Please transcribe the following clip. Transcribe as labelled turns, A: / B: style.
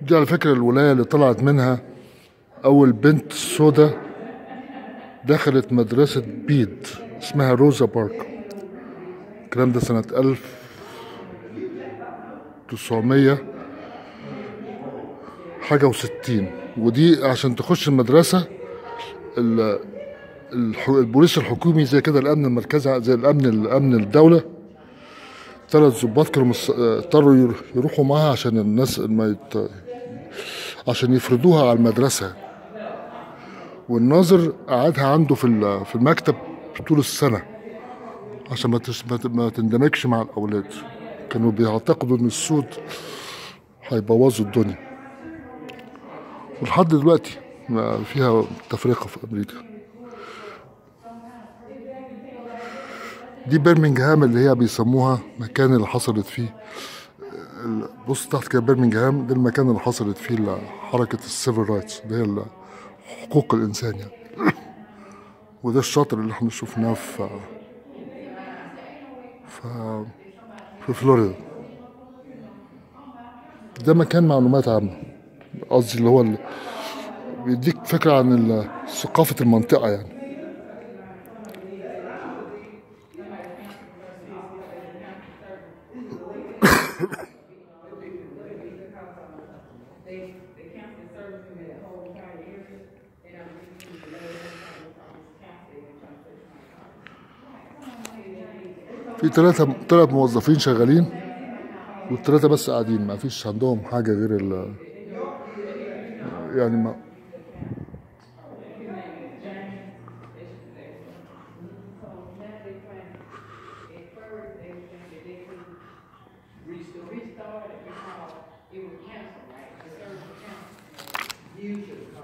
A: دي على فكرة الولاية اللي طلعت منها أول بنت سودا دخلت مدرسة بيد اسمها روزا بارك الكلام ده سنة ألف تسعمية حاجة وستين ودي عشان تخش المدرسة ال- الح- البوليس الحكومي زي كده الأمن المركزي زي الأمن الأمن الدولة ثلاث ضباط كانوا مس- اضطروا ير- يروحوا معاها عشان الناس ما يت... عشان يفرضوها على المدرسة والناظر قعدها عنده في ال- في المكتب طول السنة عشان ما تس- ما ت- ما تندمجش مع الأولاد كانوا بيعتقدوا إن السود هيبوظوا الدنيا ولحد دلوقتي ما فيها تفرقة في أمريكا دي برمنجهام اللي هي بيسموها مكان اللي حصلت فيه ال- بص تحت كده برمنجهام ده المكان اللي حصلت فيه ال- حركة السيفل رايتس اللي هي ال- حقوق الإنسان يعني وده الشاطر اللي احنا شفناه في في في فلوريدا ده مكان معلومات عامة قصدي اللي هو ال- بيديك فكرة عن ال- ثقافة المنطقة يعني في ثلاثة ثلاث موظفين شغالين والثلاثة بس قاعدين ما فيش عندهم حاجة غير ال يعني ما
B: restart it because it was canceled, right? The service was canceled. Usually.